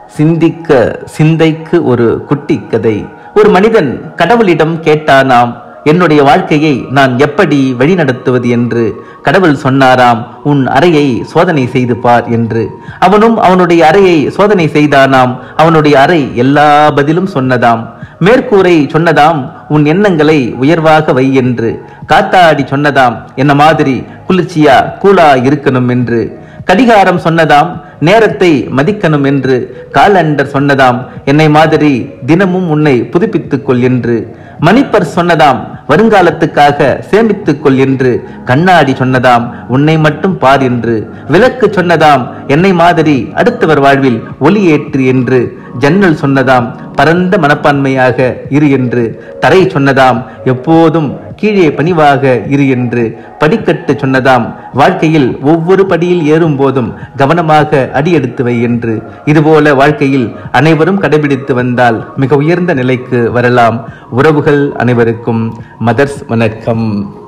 சிந்திக்க சிந்தைக்கு ஒரு குட்டி கதை ஒரு மனிதன் கடவுளிடம் கேட்டானாம் என்னுடைய வாழ்க்கையை நான் எப்படி வழிநடத்துவது என்று கடவுள் சொன்னாராம் உன் அறையை சோதனை செய்து பார் என்று அவனும் அவனுடைய அறையை சோதனை செய்தானாம் அவனுடைய அறை எல்லா பதிலும் சொன்னதாம் மேற்கூரை சொன்னதாம் உன் எண்ணங்களை உயர்வாக வை என்று காத்தாடி சொன்னதாம் என்ன மாதிரி குளிர்ச்சியா கூலா இருக்கணும் என்று கடிகாரம் சொன்னதாம் நேரத்தை மதிக்கணும் என்று காலண்டர் சொன்னதாம் என்னை மாதிரி தினமும் உன்னை புதுப்பித்துக் கொள் என்று மணிப்பர் சொன்னதாம் வருங்காலத்துக்காக சேமித்துக் கொள் என்று கண்ணாடி சொன்னதாம் உன்னை மட்டும் பார் என்று விளக்கு சொன்னதாம் என்னை மாதிரி அடுத்தவர் வாழ்வில் ஒளி ஏற்று என்று ஜன்னல் சொன்னதாம் பரந்த மனப்பான்மையாக இரு என்று தரை சொன்னதாம் எப்போதும் கீழே பணிவாக இரு என்று படிக்கட்டு சொன்னதாம் வாழ்க்கையில் ஒவ்வொரு படியில் ஏறும் போதும் கவனமாக அடியெடுத்து வை என்று இதுபோல வாழ்க்கையில் அனைவரும் கடைபிடித்து வந்தால் மிக உயர்ந்த நிலைக்கு வரலாம் உறவுகள் அனைவருக்கும் மதர்ஸ் வணக்கம்